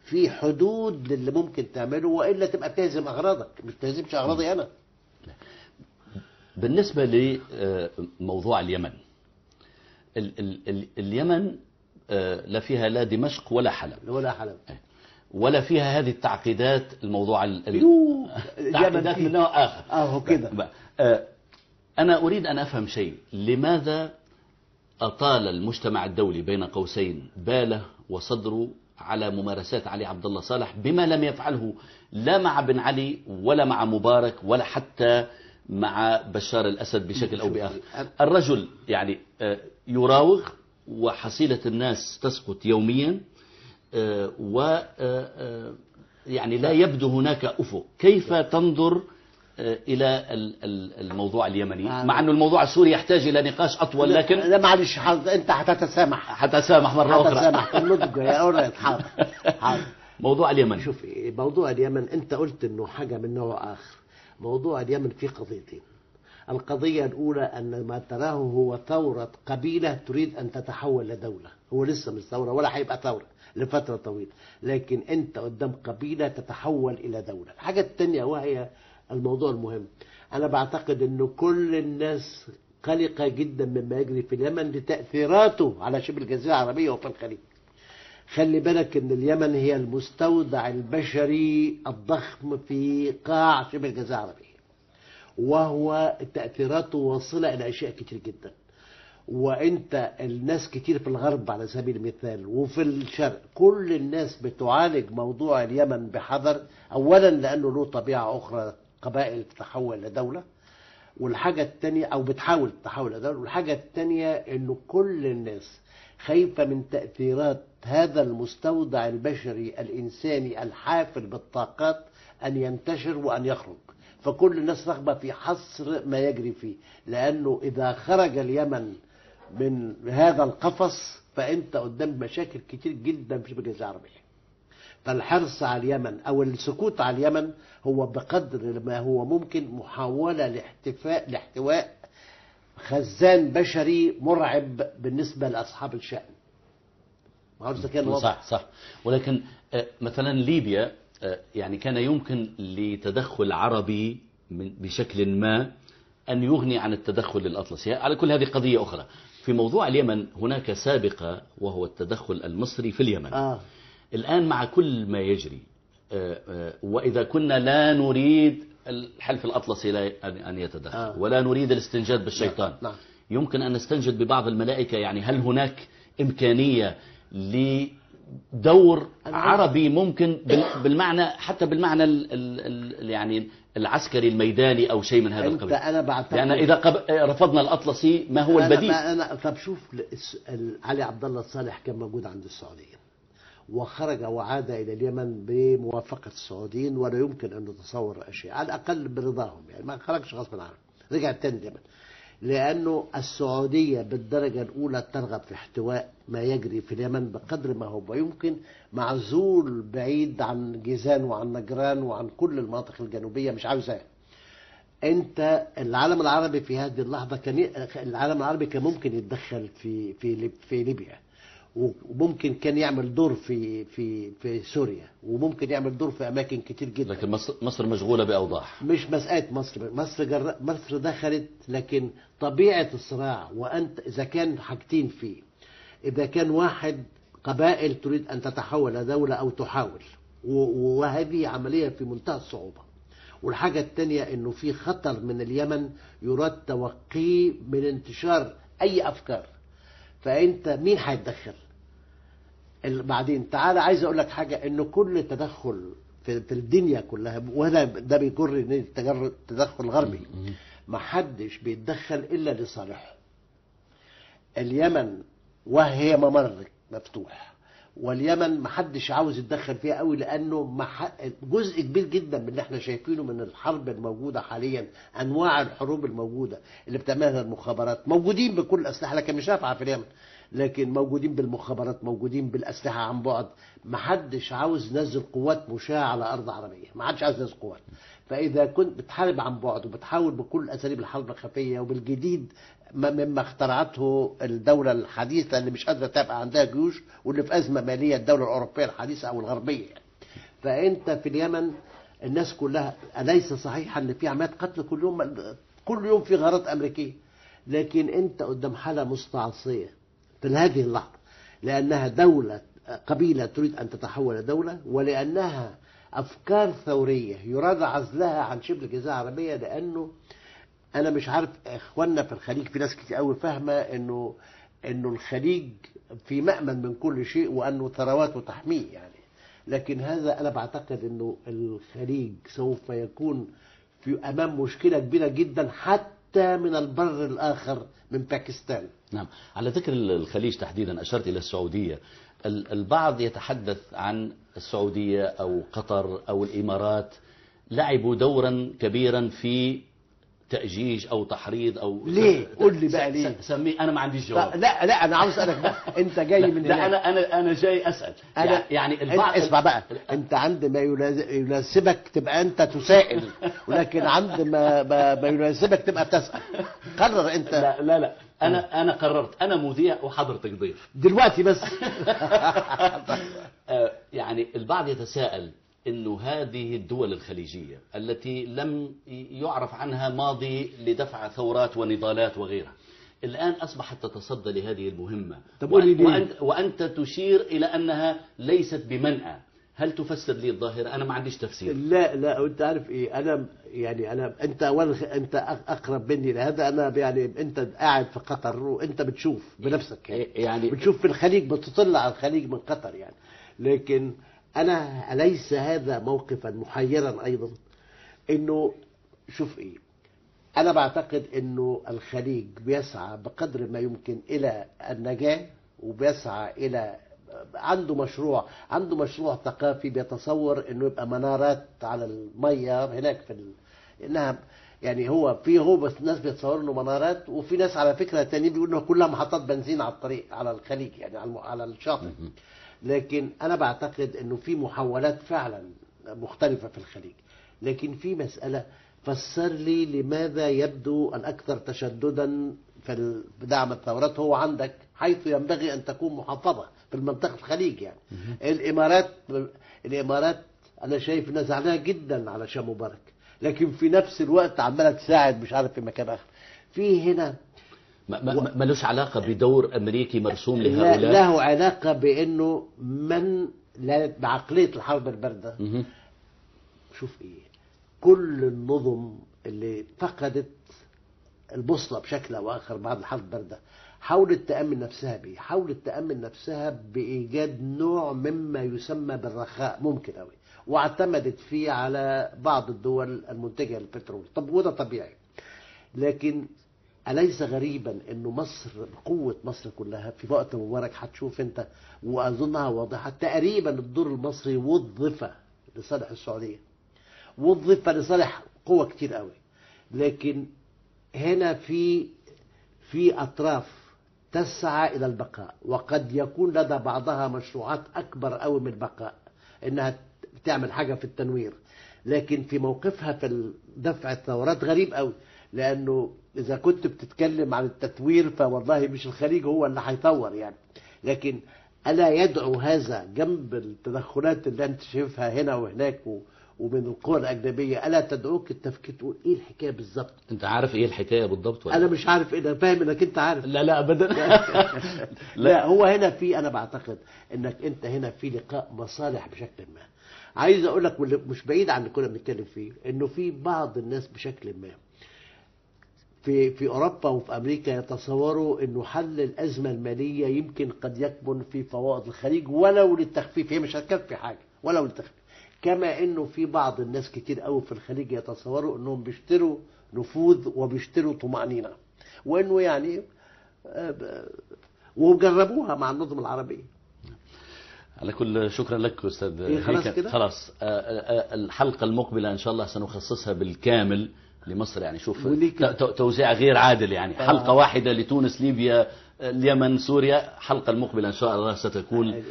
في حدود للي ممكن تعمله والا تبقى بتهزم اغراضك مش تهزمش اغراضي انا بالنسبة لموضوع اليمن ال ال ال اليمن آه، لا فيها لا دمشق ولا حلب ولا حلب ولا فيها هذه التعقيدات الموضوع ال- ال- يو، اليمن تعقيدات فيه. من نوع آخر اهو كده ب- آه، أنا أريد أن أفهم شيء لماذا أطال المجتمع الدولي بين قوسين باله وصدره على ممارسات علي عبد الله صالح بما لم يفعله لا مع بن علي ولا مع مبارك ولا حتى مع بشار الأسد بشكل أو شوف، بآخر أنا- الرجل يعني آه، يراوغ وحصيلة الناس تسقط يوميا آه، و آه، آه، يعني لا يبدو هناك أفق كيف تنظر آه، إلى ال- ال- الموضوع اليمني آه. مع أن الموضوع السوري يحتاج إلى نقاش أطول لكن لا معلش حاضر انت هتتسامح حتى سامح مرة هتتسامح أخرى النضج يا اولاد حاضر حاضر موضوع اليمن شوف إيه، موضوع اليمن انت قلت انه حاجه من نوع اخر موضوع اليمن فيه قضيتين القضيه الاولى ان ما تراه هو ثوره قبيله تريد ان تتحول لدوله هو لسه مش ثوره ولا هيبقى ثوره لفتره طويله لكن انت قدام قبيله تتحول الى دوله الحاجه الثانيه وهي الموضوع المهم انا بعتقد انه كل الناس قلقه جدا مما يجري في اليمن لتاثيراته على شبه الجزيره العربيه وفي الخليج خلي بالك ان اليمن هي المستودع البشري الضخم في قاع شبه الجزيره العربيه وهو تاثيراته واصله الى اشياء كتير جدا وانت الناس كتير في الغرب على سبيل المثال وفي الشرق كل الناس بتعالج موضوع اليمن بحذر اولا لانه له طبيعه اخرى قبائل تتحول لدوله والحاجة التانية أو بتحاول تحاول أدور والحاجة التانية إنه كل الناس خايفة من تأثيرات هذا المستودع البشري الإنساني الحافل بالطاقات أن ينتشر وأن يخرج فكل الناس رغبة في حصر ما يجري فيه لأنه إذا خرج اليمن من هذا القفص فأنت قدام مشاكل كتير جدا في الجزيرة العربية فالحرص على اليمن او السكوت على اليمن هو بقدر ما هو ممكن محاوله لاحتفاء لاحتواء خزان بشري مرعب بالنسبه لاصحاب الشان. ما عرفت كان واضح صح صح ولكن آه، مثلا ليبيا آه، يعني كان يمكن لتدخل عربي من بشكل ما أن يغني عن التدخل الأطلسي على كل هذه قضية أخرى في موضوع اليمن هناك سابقة وهو التدخل المصري في اليمن اه الآن مع كل ما يجري آه، آه، وإذا كنا لا نريد الحلف الأطلسي لا أن أن يتدخل آه. ولا نريد الاستنجاد بالشيطان نعم. يمكن أن نستنجد ببعض الملائكة يعني هل هناك إمكانية لدور أنا عربي ممكن بال- بالمعنى حتى بالمعنى ال ال ال يعني العسكري الميداني أو شيء من هذا انت القبيل انا بعتقد لأن إذا قب- رفضنا الأطلسي ما هو أنا- البديل انا طب شوف الس- ال- علي عبد الله الصالح كان موجود عند السعوديه وخرج وعاد الى اليمن بموافقه السعوديين ولا يمكن ان نتصور اشياء على الاقل برضاهم يعني ما خرجش غصبا عنه رجع تاني اليمن لانه السعوديه بالدرجه الاولى ترغب في احتواء ما يجري في اليمن بقدر ما هو يمكن معزول بعيد عن جيزان وعن نجران وعن كل المناطق الجنوبيه مش عاوزاه انت العالم العربي في هذه اللحظه كان ي- العالم العربي كان ممكن يتدخل في في ليب- في ليبيا وممكن كان يعمل دور في في في سوريا وممكن يعمل دور في اماكن كتير جدا لكن مصر, مصر مشغولة بأوضاع مش مسألة مصر مصر جر... مصر دخلت لكن طبيعة الصراع وأنت إذا كان حاجتين فيه إذا كان واحد قبائل تريد أن تتحول لدولة أو تحاول و- وهذه عملية في منتهى الصعوبة والحاجة الثانية أنه في خطر من اليمن يراد توقيه من انتشار أي أفكار فأنت مين هيتدخل ال- بعدين تعالى عايز اقول لك حاجه انه كل تدخل في, في الدنيا كلها وهذا ده بيجر ان التجر- التدخل غربي ما حدش بيتدخل الا لصالحه اليمن وهي ممر مفتوح واليمن ما حدش عاوز يتدخل فيها قوي لانه ما ح- جزء كبير جدا من اللي احنا شايفينه من الحرب الموجوده حاليا انواع الحروب الموجوده اللي بتعملها المخابرات موجودين بكل الاسلحه لكن مش نافعه في اليمن لكن موجودين بالمخابرات موجودين بالاسلحه عن بعد ما حدش عاوز ينزل قوات مشاة على ارض عربيه ما حدش عاوز ينزل قوات فاذا كنت بتحارب عن بعد وبتحاول بكل اساليب الحرب الخفيه وبالجديد ما- مما اخترعته الدوله الحديثه اللي مش قادره تبقى عندها جيوش واللي في ازمه ماليه الدوله الاوروبيه الحديثه او الغربيه يعني. فانت في اليمن الناس كلها اليس صحيحا ان في عمليات قتل كل يوم كل يوم في غارات امريكيه لكن انت قدام حاله مستعصيه في هذه اللحظه لانها دوله قبيله تريد ان تتحول لدوله ولانها افكار ثوريه يراد عزلها عن شبه الجزيره العربيه لانه انا مش عارف اخواننا في الخليج في ناس كتير قوي فاهمه انه انه الخليج في مأمن من كل شيء وانه ثرواته تحميه يعني لكن هذا انا بعتقد انه الخليج سوف يكون في امام مشكله كبيره جدا حتى من البر الاخر من باكستان نعم على ذكر الخليج تحديدا أشرت إلى السعودية ال- البعض يتحدث عن السعودية أو قطر أو الإمارات لعبوا دورا كبيرا في تأجيج أو تحريض أو ليه؟ قول لي س- بقى س- ليه؟ سميه أنا ما عنديش جواب لا لا انا عاوز اسالك بقى انت جاي لا, من لا هناك أنا أنا أنا جاي أسأل أنا يعني أنت البعض اسمع بقى انت عند ما يلاز- يناسبك تبقى انت تسائل ولكن عند ما ما, ما يناسبك تبقى تسال قرر انت لا لا لا أنا أنا قررت أنا مذيع وحضرتك ضيف دلوقتي بس آه، يعني البعض يتساءل انه هذه الدول الخليجيه التي لم يعرف عنها ماضي لدفع ثورات ونضالات وغيرها الان اصبحت تتصدى لهذه المهمه طب قولي وأن- ليه؟ وأنت, وانت تشير الى انها ليست بمنأى هل تفسر لي الظاهره انا ما عنديش تفسير لا لا انت عارف ايه انا يعني انا انت اولا انت اقرب مني لهذا انا يعني انت قاعد في قطر وانت بتشوف بنفسك يعني, يعني بتشوف في الخليج بتطل على الخليج من قطر يعني لكن انا اليس هذا موقفا محيرا ايضا انه شوف ايه انا بعتقد انه الخليج بيسعى بقدر ما يمكن الى النجاه وبيسعى الى عنده مشروع عنده مشروع ثقافي بيتصور انه يبقى منارات على الميه هناك في ال... انها يعني هو في هو بس ناس بيتصوروا انه منارات وفي ناس على فكره تانيين بيقولوا انه كلها محطات بنزين على الطريق على الخليج يعني على الم- على الشاطئ لكن انا بعتقد انه في محاولات فعلا مختلفه في الخليج لكن في مساله فسر لي لماذا يبدو الاكثر تشددا في ال- في دعم الثورات هو عندك حيث ينبغي ان تكون محافظه في المنطقه الخليج يعني الامارات الامارات انا شايف انها زعلانه جدا على شاه مبارك لكن في نفس الوقت عماله تساعد مش عارف في مكان اخر في هنا ما- ما- ما- ملوش علاقه بدور امريكي مرسوم لا لهؤلاء له علاقة بأنه من لا بعقلية الحرب الباردة مهم. شوف إيه كل النظم اللي فقدت البوصلة بشكل أو آخر بعد الحرب الباردة حاولت تأمن نفسها بإيه؟ حاولت تأمن نفسها بإيجاد نوع مما يسمى بالرخاء ممكن أوي واعتمدت فيه على بعض الدول المنتجة للبترول طب وده طبيعي لكن أليس غريبا أنه مصر قوة مصر كلها في وقت مبارك هتشوف أنت وأظنها واضحة تقريبا الدور المصري وظف لصالح السعودية وظف لصالح قوة كتير قوي لكن هنا في في أطراف تسعى إلى البقاء وقد يكون لدى بعضها مشروعات أكبر قوي من البقاء إنها تعمل حاجة في التنوير لكن في موقفها في دفع الثورات غريب قوي لأنه إذا كنت بتتكلم عن التثوير فوالله مش الخليج هو اللي هيطور يعني لكن ألا يدعو هذا جنب التدخلات اللي أنت شايفها هنا وهناك و... ومن القوى الأجنبية ألا تدعوك التفكير تقول إيه الحكاية بالظبط انت عارف ايه الحكايه بالضبط ولا أنا مش عارف إيه أنا فاهم إنك أنت عارف لا لا ابدا لا هو هنا في انا بعتقد انك انت هنا في لقاء مصالح بشكل ما عايز اقول لك واللي مش بعيد عن اللي كنا بنتكلم فيه انه في بعض الناس بشكل ما في في اوروبا وفي امريكا يتصوروا انه حل الازمه الماليه يمكن قد يكمن في فوائد الخليج ولو للتخفيف هي مش هتكفي حاجه ولو للتخفيف كما انه في بعض الناس كتير قوي في الخليج يتصوروا انهم بيشتروا نفوذ وبيشتروا طمانينه وانه يعني آه، ب- وجربوها مع النظم العربيه على كل شكرا لك استاذ إيه، خلاص هيكل. كده؟ خلاص آه، آه، آه، الحلقه المقبله ان شاء الله سنخصصها بالكامل لمصر يعني شوف وليه كده؟ ت- ت- توزيع غير عادل يعني آه. حلقه واحده لتونس ليبيا اليمن سوريا حلقة المقبلة إن شاء الله ستكون